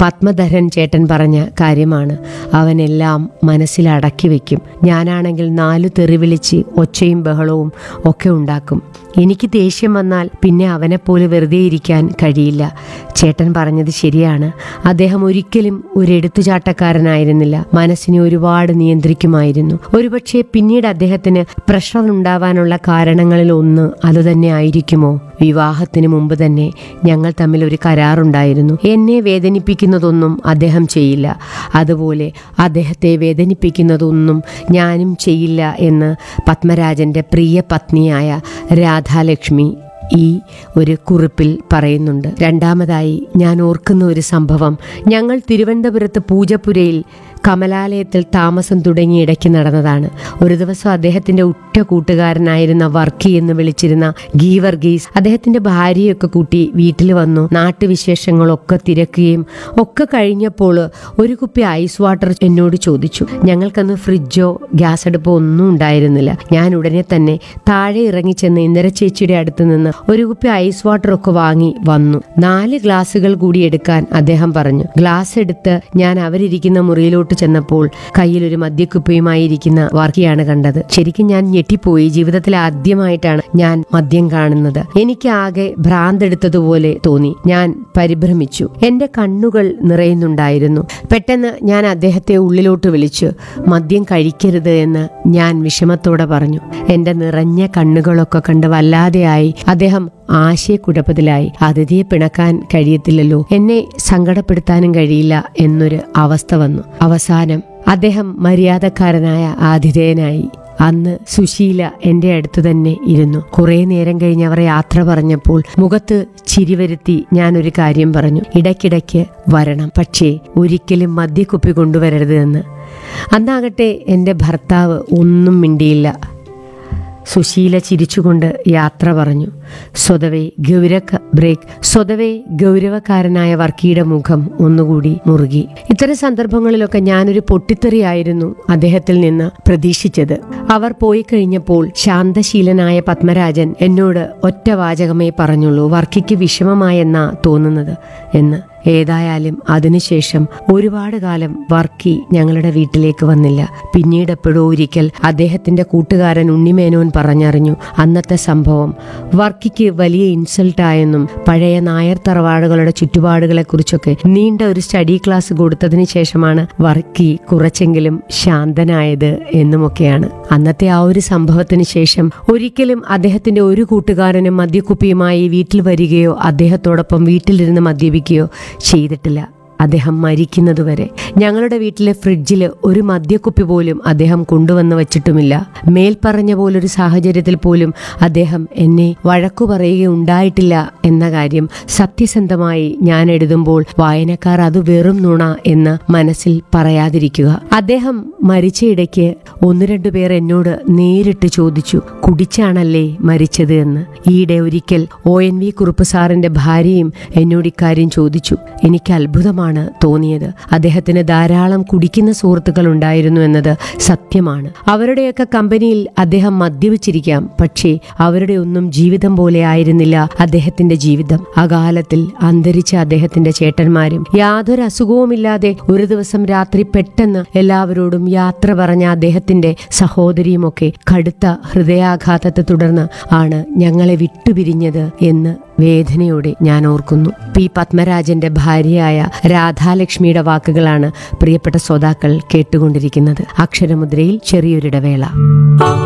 പത്മധരൻ ചേട്ടൻ പറഞ്ഞ കാര്യമാണ് അവനെല്ലാം മനസ്സിലടക്കി വെക്കും ഞാനാണെങ്കിൽ നാലു തെറി വിളിച്ച് ഒച്ചയും ബഹളവും ഒക്കെ ഉണ്ടാക്കും എനിക്ക് ദേഷ്യം വന്നാൽ പിന്നെ അവനെപ്പോലെ വെറുതെ ഇരിക്കാൻ കഴിയില്ല ചേട്ടൻ പറഞ്ഞത് ശരിയാണ് അദ്ദേഹം ഒരിക്കലും ഒരു എടുത്തുചാട്ടക്കാരനായിരുന്നില്ല മനസ്സിനെ ഒരുപാട് നിയന്ത്രിക്കുമായിരുന്നു ഒരുപക്ഷെ പിന്നീട് അദ്ദേഹത്തിന് പ്രഷർ ഉണ്ടാവാനുള്ള കാരണങ്ങളിൽ ഒന്ന് അതുതന്നെ ആയിരിക്കുമോ വിവാഹത്തിന് മുമ്പ് തന്നെ ഞങ്ങൾ തമ്മിൽ ഒരു കരാറുണ്ടായിരുന്നു എന്നെ വേദനിപ്പിക്കുന്നതൊന്നും അദ്ദേഹം ചെയ്യില്ല അതുപോലെ അദ്ദേഹത്തെ വേദനിപ്പിക്കുന്നതൊന്നും ഞാനും ചെയ്യില്ല എന്ന് പത്മരാജന്റെ പ്രിയ പത്നിയായ രാധാലക്ഷ്മി ഈ ഒരു കുറിപ്പിൽ പറയുന്നുണ്ട് രണ്ടാമതായി ഞാൻ ഓർക്കുന്ന ഒരു സംഭവം ഞങ്ങൾ തിരുവനന്തപുരത്ത് പൂജപ്പുരയിൽ കമലാലയത്തിൽ താമസം തുടങ്ങി ഇടയ്ക്ക് നടന്നതാണ് ഒരു ദിവസം അദ്ദേഹത്തിന്റെ ഉറ്റ കൂട്ടുകാരനായിരുന്ന വർക്കി എന്ന് വിളിച്ചിരുന്ന ഗീ വർഗീസ് അദ്ദേഹത്തിന്റെ ഭാര്യയൊക്കെ കൂട്ടി വീട്ടിൽ വന്നു നാട്ടുവിശേഷങ്ങളൊക്കെ തിരക്കുകയും ഒക്കെ കഴിഞ്ഞപ്പോൾ ഒരു കുപ്പി ഐസ് വാട്ടർ എന്നോട് ചോദിച്ചു ഞങ്ങൾക്കന്ന് ഫ്രിഡ്ജോ ഗ്യാസ് അടുപ്പോ ഒന്നും ഉണ്ടായിരുന്നില്ല ഞാൻ ഉടനെ തന്നെ താഴെ ഇറങ്ങിച്ചെന്ന് ഇന്ദിര ചേച്ചിയുടെ അടുത്ത് നിന്ന് ഒരു കുപ്പി ഐസ് വാട്ടർ ഒക്കെ വാങ്ങി വന്നു നാല് ഗ്ലാസുകൾ കൂടി എടുക്കാൻ അദ്ദേഹം പറഞ്ഞു ഗ്ലാസ് എടുത്ത് ഞാൻ അവരിരിക്കുന്ന മുറിയിലോട്ട് ചെന്നപ്പോൾ കയ്യിൽ ഒരു മദ്യക്കുപ്പിയുമായി ഇരിക്കുന്ന വർക്കിയാണ് കണ്ടത് ശരിക്കും ഞാൻ ഞെട്ടിപ്പോയി ജീവിതത്തിൽ ആദ്യമായിട്ടാണ് ഞാൻ മദ്യം കാണുന്നത് എനിക്ക് ആകെ ഭ്രാന്തെടുത്തതുപോലെ തോന്നി ഞാൻ പരിഭ്രമിച്ചു എന്റെ കണ്ണുകൾ നിറയുന്നുണ്ടായിരുന്നു പെട്ടെന്ന് ഞാൻ അദ്ദേഹത്തെ ഉള്ളിലോട്ട് വിളിച്ചു മദ്യം കഴിക്കരുത് എന്ന് ഞാൻ വിഷമത്തോടെ പറഞ്ഞു എന്റെ നിറഞ്ഞ കണ്ണുകളൊക്കെ കണ്ട് വല്ലാതെയായി അദ്ദേഹം ആശയക്കുഴപ്പത്തിലായി അതിഥിയെ പിണക്കാൻ കഴിയത്തില്ലല്ലോ എന്നെ സങ്കടപ്പെടുത്താനും കഴിയില്ല എന്നൊരു അവസ്ഥ വന്നു അവസാനം അദ്ദേഹം മര്യാദക്കാരനായ ആതിഥേയനായി അന്ന് സുശീല എന്റെ അടുത്ത് തന്നെ ഇരുന്നു കുറെ നേരം കഴിഞ്ഞ് അവർ യാത്ര പറഞ്ഞപ്പോൾ മുഖത്ത് ചിരി വരുത്തി ഞാൻ ഒരു കാര്യം പറഞ്ഞു ഇടയ്ക്കിടയ്ക്ക് വരണം പക്ഷേ ഒരിക്കലും മദ്യക്കുപ്പി കൊണ്ടുവരരുത് എന്ന് അന്നാകട്ടെ എൻ്റെ ഭർത്താവ് ഒന്നും മിണ്ടിയില്ല സുശീല ചിരിച്ചുകൊണ്ട് യാത്ര പറഞ്ഞു സ്വതവേ ഗൗര ബ്രേക്ക് സ്വതവേ ഗൗരവക്കാരനായ വർക്കിയുടെ മുഖം ഒന്നുകൂടി മുറുകി ഇത്തരം സന്ദർഭങ്ങളിലൊക്കെ ഞാനൊരു പൊട്ടിത്തെറിയായിരുന്നു അദ്ദേഹത്തിൽ നിന്ന് പ്രതീക്ഷിച്ചത് അവർ പോയി കഴിഞ്ഞപ്പോൾ ശാന്തശീലനായ പത്മരാജൻ എന്നോട് ഒറ്റ വാചകമേ പറഞ്ഞുള്ളൂ വർക്കിക്ക് വിഷമമായെന്നാ തോന്നുന്നത് എന്ന് ഏതായാലും അതിനുശേഷം ഒരുപാട് കാലം വർക്കി ഞങ്ങളുടെ വീട്ടിലേക്ക് വന്നില്ല പിന്നീട് എപ്പോഴോ ഒരിക്കൽ അദ്ദേഹത്തിന്റെ കൂട്ടുകാരൻ ഉണ്ണിമേനോൻ പറഞ്ഞറിഞ്ഞു അന്നത്തെ സംഭവം വർക്കിക്ക് വലിയ ഇൻസൾട്ടായെന്നും പഴയ നായർ തറവാടുകളുടെ ചുറ്റുപാടുകളെക്കുറിച്ചൊക്കെ നീണ്ട ഒരു സ്റ്റഡി ക്ലാസ് കൊടുത്തതിന് ശേഷമാണ് വർക്കി കുറച്ചെങ്കിലും ശാന്തനായത് എന്നുമൊക്കെയാണ് അന്നത്തെ ആ ഒരു സംഭവത്തിന് ശേഷം ഒരിക്കലും അദ്ദേഹത്തിന്റെ ഒരു കൂട്ടുകാരനും മദ്യക്കുപ്പിയുമായി വീട്ടിൽ വരികയോ അദ്ദേഹത്തോടൊപ്പം വീട്ടിലിരുന്ന് മദ്യപിക്കുകയോ ചെയ്തിട്ടില്ല അദ്ദേഹം മരിക്കുന്നതുവരെ ഞങ്ങളുടെ വീട്ടിലെ ഫ്രിഡ്ജിൽ ഒരു മദ്യക്കുപ്പി പോലും അദ്ദേഹം കൊണ്ടുവന്ന് വച്ചിട്ടുമില്ല മേൽപ്പറഞ്ഞ പോലൊരു സാഹചര്യത്തിൽ പോലും അദ്ദേഹം എന്നെ വഴക്കു പറയുകയുണ്ടായിട്ടില്ല എന്ന കാര്യം സത്യസന്ധമായി ഞാൻ എഴുതുമ്പോൾ വായനക്കാർ അത് വെറും നുണ എന്ന് മനസ്സിൽ പറയാതിരിക്കുക അദ്ദേഹം മരിച്ചയിടയ്ക്ക് ഒന്ന് രണ്ടു പേർ എന്നോട് നേരിട്ട് ചോദിച്ചു കുടിച്ചാണല്ലേ മരിച്ചത് എന്ന് ഈയിടെ ഒരിക്കൽ ഒ എൻ വി കുറുപ്പ് സാറിന്റെ ഭാര്യയും എന്നോട് ഇക്കാര്യം ചോദിച്ചു എനിക്ക് അത്ഭുതമാണ് തോന്നിയത് അദ്ദേഹത്തിന് ധാരാളം കുടിക്കുന്ന സുഹൃത്തുക്കൾ ഉണ്ടായിരുന്നു എന്നത് സത്യമാണ് അവരുടെയൊക്കെ കമ്പനിയിൽ അദ്ദേഹം മദ്യപിച്ചിരിക്കാം പക്ഷേ അവരുടെ ഒന്നും ജീവിതം പോലെ ആയിരുന്നില്ല അദ്ദേഹത്തിന്റെ ജീവിതം അകാലത്തിൽ അന്തരിച്ച അദ്ദേഹത്തിന്റെ ചേട്ടന്മാരും യാതൊരു അസുഖവുമില്ലാതെ ഒരു ദിവസം രാത്രി പെട്ടെന്ന് എല്ലാവരോടും യാത്ര പറഞ്ഞ അദ്ദേഹത്തിന്റെ സഹോദരിയുമൊക്കെ കടുത്ത ഹൃദയാഘാതത്തെ തുടർന്ന് ആണ് ഞങ്ങളെ വിട്ടുപിരിഞ്ഞത് എന്ന് വേദനയോടെ ഞാൻ ഓർക്കുന്നു പി പത്മരാജന്റെ ഭാര്യയായ രാധാലക്ഷ്മിയുടെ വാക്കുകളാണ് പ്രിയപ്പെട്ട ശ്രോതാക്കൾ കേട്ടുകൊണ്ടിരിക്കുന്നത് അക്ഷരമുദ്രയിൽ ചെറിയൊരിടവേള